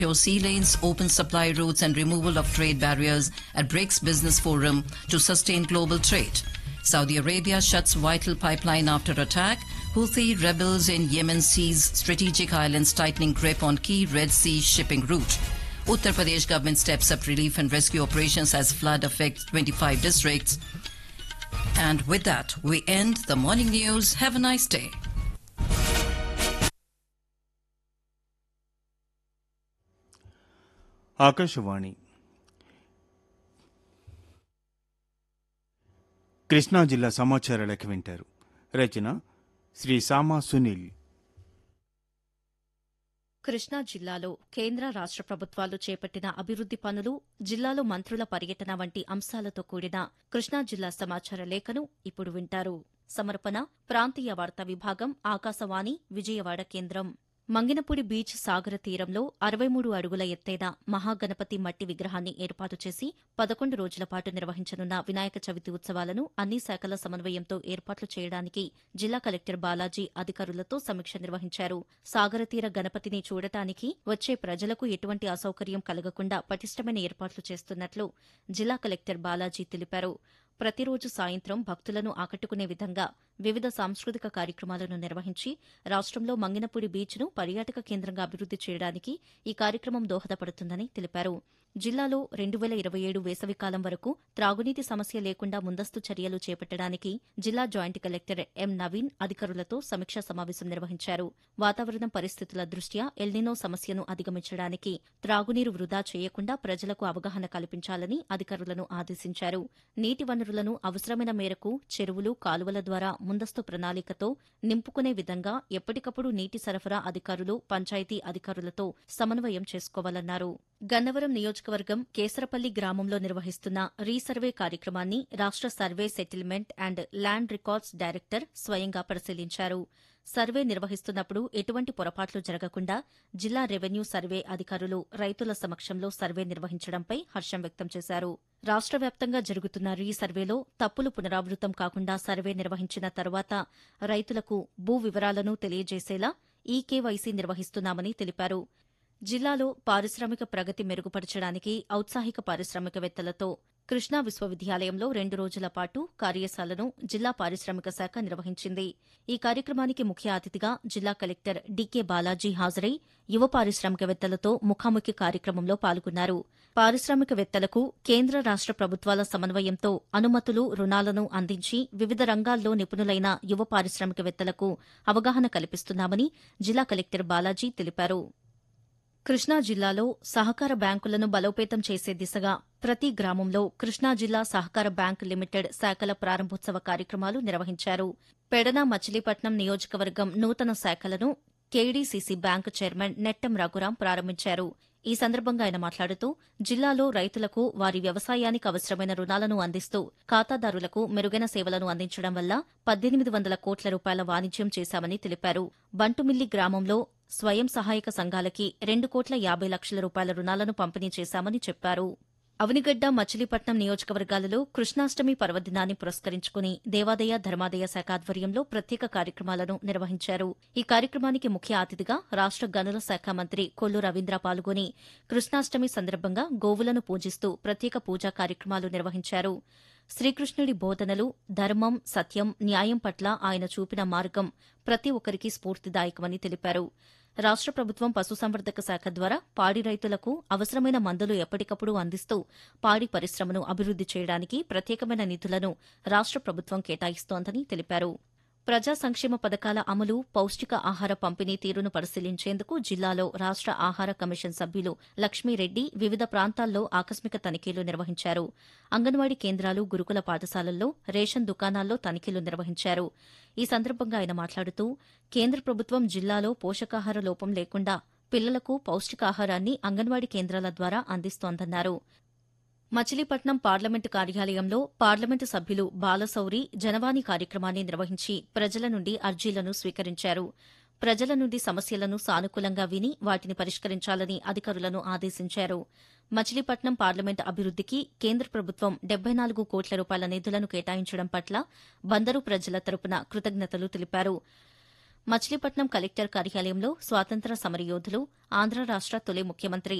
secure sea lanes, open supply routes, and removal of trade barriers at BRICS Business Forum to sustain global trade. Saudi Arabia shuts vital pipeline after attack. Houthi rebels in Yemen seize strategic islands tightening grip on key Red Sea shipping route. Uttar Pradesh government steps up relief and rescue operations as flood affects 25 districts. And with that, we end the morning news. Have a nice day. Akashvani Krishna జిల్లా సమాచార లేఖ వింటారు రచన శ్రీ సామా సునీల్ కృష్ణా జిల్లాలో కేంద్ర రాష్ట ప్రభుత్వాలు చేపట్టిన అభివృద్ది పనులు జిల్లాలో మంత్రుల పర్యటన వంటి అంశాలతో కూడిన కృష్ణా జిల్లా సమాచార లేఖను ఇప్పుడు వింటారు సమర్పణ ప్రాంతీయ వార్తా విభాగం ఆకాశవాణి విజయవాడ కేంద్రం మంగినపూడి బీచ్ సాగర తీరంలో అరవై మూడు అడుగుల ఎత్తైన మహాగణపతి మట్టి విగ్రహాన్ని ఏర్పాటు చేసి పదకొండు రోజుల పాటు నిర్వహించనున్న వినాయక చవితి ఉత్సవాలను అన్ని శాఖల సమన్వయంతో ఏర్పాట్లు చేయడానికి జిల్లా కలెక్టర్ బాలాజీ అధికారులతో సమీక్ష నిర్వహించారు సాగర తీర గణపతిని చూడటానికి వచ్చే ప్రజలకు ఎటువంటి అసౌకర్యం కలగకుండా పటిష్టమైన ఏర్పాట్లు చేస్తున్నట్లు జిల్లా కలెక్టర్ బాలాజీ తెలిపారు ప్రతిరోజు సాయంత్రం భక్తులను ఆకట్టుకునే విధంగా వివిధ సాంస్కృతిక కార్యక్రమాలను నిర్వహించి రాష్ట్రంలో మంగినపూడి బీచ్ను పర్యాటక కేంద్రంగా అభివృద్ది చేయడానికి ఈ కార్యక్రమం దోహదపడుతుందని తెలిపారు జిల్లాలో రెండు వేల ఇరవై ఏడు వేసవికాలం వరకు త్రాగునీటి సమస్య లేకుండా ముందస్తు చర్యలు చేపట్టడానికి జిల్లా జాయింట్ కలెక్టర్ ఎం నవీన్ అధికారులతో సమీక్షా సమావేశం నిర్వహించారు వాతావరణం పరిస్థితుల దృష్ట్యా ఎల్నినో సమస్యను అధిగమించడానికి త్రాగునీరు వృధా చేయకుండా ప్రజలకు అవగాహన కల్పించాలని అధికారులను ఆదేశించారు నీటి వనరులను అవసరమైన మేరకు చెరువులు కాలువల ద్వారా ముందస్తు ప్రణాళికతో నింపుకునే విధంగా ఎప్పటికప్పుడు నీటి సరఫరా అధికారులు పంచాయతీ అధికారులతో సమన్వయం చేసుకోవాలన్నారు గన్నవరం నియోజకవర్గం కేసరపల్లి గ్రామంలో నిర్వహిస్తున్న రీసర్వే కార్యక్రమాన్ని రాష్ట survey settlement and land records director స్వయంగా పరిశీలించారు సర్వే నిర్వహిస్తున్నప్పుడు ఎటువంటి పొరపాట్లు జరగకుండా జిల్లా రెవెన్యూ సర్వే అధికారులు రైతుల సమక్షంలో సర్వే నిర్వహించడంపై హర్షం వ్యక్తం చేశారు రాష్ట్ర వ్యాప్తంగా జరుగుతున్న రీ సర్వేలో తప్పులు పునరావృతం కాకుండా సర్వే నిర్వహించిన తరువాత రైతులకు భూ వివరాలను తెలియజేసేలా ఈకేవైసీ నిర్వహిస్తున్నామని తెలిపారు జిల్లాలో పారిశ్రామిక ప్రగతి మెరుగుపరచడానికి ఔత్సాహిక పారిశ్రామికవేత్తలతో కృష్ణా విశ్వవిద్యాలయంలో రెండు రోజుల పాటు కార్యశాలను జిల్లా పారిశ్రామిక శాఖ నిర్వహించింది ఈ కార్యక్రమానికి ముఖ్య అతిథిగా జిల్లా కలెక్టర్ డీకే బాలాజీ హాజరై యువ పారిశ్రామికవేత్తలతో ముఖాముఖి కార్యక్రమంలో పాల్గొన్నారు పారిశ్రామికవేత్తలకు కేంద్ర రాష్ట ప్రభుత్వాల సమన్వయంతో అనుమతులు రుణాలను అందించి వివిధ రంగాల్లో నిపుణులైన యువ పారిశ్రామికవేత్తలకు అవగాహన కల్పిస్తున్నామని జిల్లా కలెక్టర్ బాలాజీ తెలిపారు కృష్ణా జిల్లాలో సహకార బ్యాంకులను బలోపేతం చేసే దిశగా ప్రతి గ్రామంలో కృష్ణా జిల్లా సహకార బ్యాంక్ లిమిటెడ్ శాఖల ప్రారంభోత్సవ కార్యక్రమాలు నిర్వహించారు పెడన మచిలీపట్నం నియోజకవర్గం నూతన శాఖలను K D C C bank chairman Nettam Raghuram ప్రారంభించారు ఈ సందర్భంగా ఆయన మాట్లాడుతూ జిల్లాలో రైతులకు వారి వ్యవసాయానికి అవసరమైన రుణాలను అందిస్తూ ఖాతాదారులకు మెరుగైన సేవలను అందించడం వల్ల పద్దెనిమిది వందల కోట్ల రూపాయల వాణిజ్యం చేశామని తెలిపారు బంటుమిల్లి గ్రామంలో స్వయం సహాయక సంఘాలకి రెండు కోట్ల యాబై లక్షల రూపాయల రుణాలను పంపిణీ చేశామని చెప్పారు అవనిగడ్డ మచిలీపట్నం నియోజకవర్గాలలో కృష్ణాష్టమి పర్వదినాన్ని పురస్కరించుకుని దేవాదాయ ధర్మాదాయ శాఖ ఆధ్వర్యంలో ప్రత్యేక కార్యక్రమాలను నిర్వహించారు ఈ కార్యక్రమానికి ముఖ్య అతిథిగా రాష్ట గనుల శాఖ మంత్రి కొల్లు రవీంద్ర పాల్గొని కృష్ణాష్టమి సందర్భంగా గోవులను పూజిస్తూ ప్రత్యేక పూజా కార్యక్రమాలు నిర్వహించారు శ్రీకృష్ణుడి బోధనలు ధర్మం సత్యం న్యాయం పట్ల ఆయన చూపిన మార్గం ప్రతి ఒక్కరికి స్ఫూర్తిదాయకమని తెలిపారు రాష్ట ప్రభుత్వం పశుసంవర్ధక శాఖ ద్వారా పాడి రైతులకు అవసరమైన మందులు ఎప్పటికప్పుడు అందిస్తూ పాడి పరిశ్రమను అభివృద్ది చేయడానికి ప్రత్యేకమైన నిధులను రాష్ట ప్రభుత్వం కేటాయిస్తోందని తెలిపారు ప్రజా సంక్షేమ పథకాల అమలు పౌష్టిక ఆహార పంపిణీ తీరును పరిశీలించేందుకు జిల్లాలో రాష్ట ఆహార కమిషన్ సభ్యులు లక్ష్మీరెడ్డి వివిధ ప్రాంతాల్లో ఆకస్మిక తనిఖీలు నిర్వహించారు అంగన్వాడీ కేంద్రాలు గురుకుల పాఠశాలల్లో రేషన్ దుకాణాల్లో తనిఖీలు నిర్వహించారు ఈ సందర్భంగా ఆయన మాట్లాడుతూ కేంద్ర ప్రభుత్వం జిల్లాలో పోషకాహార లోపం లేకుండా పిల్లలకు పౌష్టికాహారాన్ని అంగన్వాడీ కేంద్రాల ద్వారా అందిస్తోందన్నారు మచిలీపట్నం పార్లమెంటు కార్యాలయంలో పార్లమెంటు సభ్యులు బాలసౌరి జనవాణి కార్యక్రమాన్ని నిర్వహించి ప్రజల నుండి అర్జీలను స్వీకరించారు ప్రజల నుండి సమస్యలను సానుకూలంగా విని వాటిని పరిష్కరించాలని అధికారులను ఆదేశించారు మచిలీపట్నం పార్లమెంటు అభివృద్దికి కేంద్ర ప్రభుత్వం డెబ్బై నాలుగు కోట్ల రూపాయల నిధులను కేటాయించడం పట్ల బందరు ప్రజల తరపున కృతజ్ఞతలు తెలిపారు మచిలీపట్నం కలెక్టర్ కార్యాలయంలో స్వాతంత్ర సమరయోధులు ఆంధ్ర రాష్ట తొలి ముఖ్యమంత్రి